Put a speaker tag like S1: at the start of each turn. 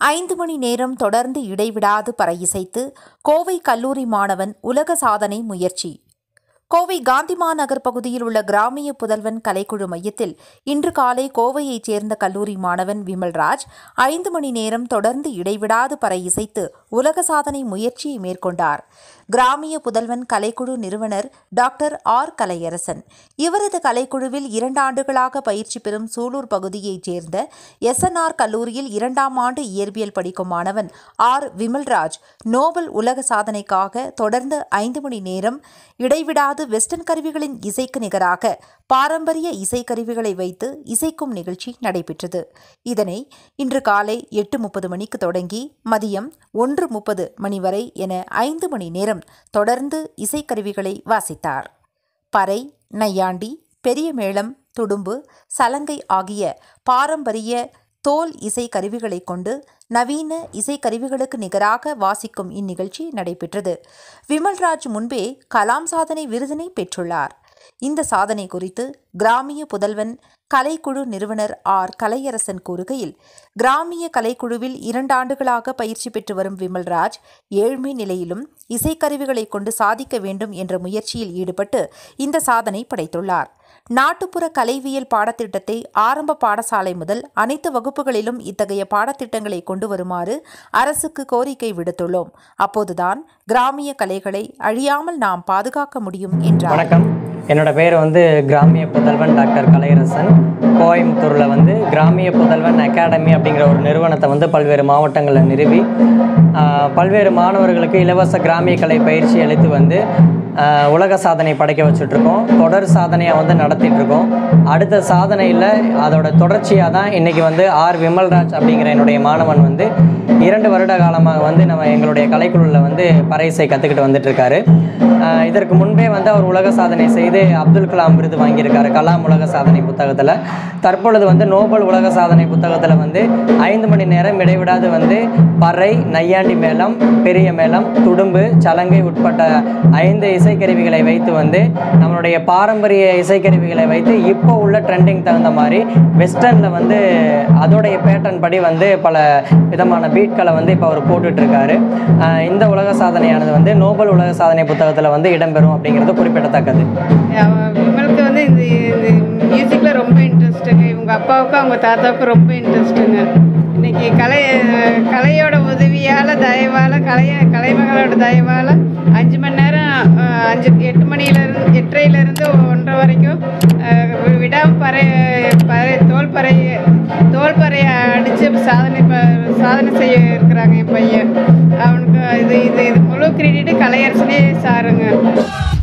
S1: ஐந்து மணி நேரம் தொடர்ந்து இடைவிடாது பறை இசைத்து கோவை கல்லூரி மாணவன் உலக சாதனை முயற்சி கோவை காந்திமா நகர் பகுதியில் உள்ள கிராமிய புதல்வன் கலைக்குழு மையத்தில் இன்று காலை கோவையைச் சேர்ந்த கல்லூரி மாணவன் விமல்ராஜ் ஐந்து மணி நேரம் தொடர்ந்து இடைவிடாது பறை இசைத்து உலக சாதனை முயற்சியை மேற்கொண்டார் கிராமிய புதல்வன் கலைக்குழு நிறுவனர் டாக்டர் ஆர் கலையரசன் இவரது கலைக்குழுவில் இரண்டு ஆண்டுகளாக பயிற்சி பெறும் சூலூர் பகுதியைச் சேர்ந்த எஸ்என்ஆர் கல்லூரியில் இரண்டாம் ஆண்டு இயற்பியல் படிக்கும் மாணவன் ஆர் விமல்ராஜ் நோபல் உலக சாதனைக்காக தொடர்ந்து ஐந்து மணி நேரம் இடைவிடாது வெஸ்டர்ன் கருவிகளின் இசைக்கு நிகராக பாரம்பரிய இசைக்கருவிகளை வைத்து இசைக்கும் நிகழ்ச்சி நடைபெற்றது இதனை இன்று காலை எட்டு முப்பது மணிக்கு தொடங்கி மதியம் ஒன்று முப்பது மணி வரை என ஐந்து மணி நேரம் தொடர்ந்து இசைக்கருவிகளை வாசித்தார் பறை நையாண்டி பெரிய மேளம் துடும்பு சலங்கை ஆகிய பாரம்பரிய தோல் இசை கருவிகளை கொண்டு நவீன இசைக்கருவிகளுக்கு நிகராக வாசிக்கும் இந்நிகழ்ச்சி நடைபெற்றது விமல்ராஜ் முன்பே கலாம் சாதனை விருதினை பெற்றுள்ளார் இந்த சாதனை குறித்து கிராமிய புதல்வன் கலைக்குழு நிறுவனர் ஆர் கலையரசன் கூறுகையில் கிராமிய கலைக்குழுவில் இரண்டாண்டுகளாக பயிற்சி பெற்று வரும் விமல்ராஜ் ஏழ்மை நிலையிலும் இசைக்கருவிகளை கொண்டு சாதிக்க வேண்டும் என்ற முயற்சியில் ஈடுபட்டு இந்த சாதனை படைத்துள்ளார் நாட்டுப்புற கலைவியல் பாடத்திட்டத்தை ஆரம்ப பாடசாலை முதல் அனைத்து வகுப்புகளிலும் இத்தகைய பாடத்திட்டங்களை கொண்டு வருமாறு அரசுக்கு கோரிக்கை விடுத்துள்ளோம் அப்போதுதான் கிராமிய கலைகளை அழியாமல் நாம் பாதுகாக்க முடியும் என்றார்
S2: வணக்கம் என்னோட பேர் வந்து கிராமிய புதல்வன் டாக்டர் கலையரசன் கோயம்புத்தூரில் வந்து கிராமிய புதல்வன் அகாடமி அப்படிங்கிற ஒரு நிறுவனத்தை வந்து பல்வேறு மாவட்டங்களில் நிறுவி ஆஹ், பல்வேறு மாணவர்களுக்கு இலவச கிராமிய கலை பயிற்சி அளித்து வந்து ஆஹ், உலக சாதனை படைக்க வச்சுட்ருக்கோம் தொடர் சாதனையாக வந்து நடத்திட்டு இருக்கோம் அடுத்த சாதனையில் அதோட தொடர்ச்சியாக தான் இன்றைக்கி வந்து ஆர் விமல்ராஜ் அப்படிங்கிற என்னுடைய மாணவன் வந்து இரண்டு வருட காலமாக வந்து நம்ம எங்களுடைய கலைக்குழுவில் வந்து பறைசை கற்றுக்கிட்டு வந்துட்டுருக்காரு இதற்கு முன்பே வந்து அவர் உலக சாதனை செய்து அப்துல் கலாம் விருது வாங்கியிருக்காரு கலாம் உலக சாதனை புத்தகத்தில் தற்பொழுது வந்து நோபல் உலக சாதனை புத்தகத்தில் வந்து ஐந்து மணி நேரம் இடைவிடாது வந்து பறை நையாண்டி மேளம் பெரிய மேளம் துடும்பு சலங்கை உட்பட்ட ஐந்து இசைக்கருவிகளை வைத்து வந்து நம்மளுடைய பாரம்பரிய இசைக்கருவிகளை வைத்து இப்போ உள்ள ட்ரெண்டிங் தகுந்த மாதிரி வெஸ்டர்னில் வந்து அதோடைய பேட்டர்ன் படி வந்து பல விதமான பீட்களை வந்து இப்போ அவர் போட்டுட்ருக்காரு இந்த உலக சாதனையானது வந்து நோபல் உலக சாதனை புத்தகத்தில் வந்து இடம்பெறும் அப்படிங்கிறது குறிப்பிடத்தக்கது
S3: அவ- விமலுக்கு வந்து இந்த இந்த மியூசிக்கில் ரொம்ப இன்ட்ரெஸ்ட்டுங்க இவங்க அப்பாவுக்கும் அவங்க தாத்தாவுக்கும் ரொம்ப இன்ட்ரெஸ்ட்டுங்க இன்னைக்கு கலை கலையோட உதவியால் தயவால் கலைய கலைமகளோட தயவால் அஞ்சு மணி நேரம் அஹ், அஞ்சு எட்டு மணியிலேருந்து எட்டரையிலேருந்து ஒன்றரை வரைக்கும் அஹ், வி- விடாம பறை பறை தோல் பறை தோல் பறையை அடித்து சாதனை ப- சாதனை செய்ய இருக்கிறாங்க என் பையன் அவனுக்கு இது இது இது முழு கிரெடிட்டு கலையரசனே சாருங்க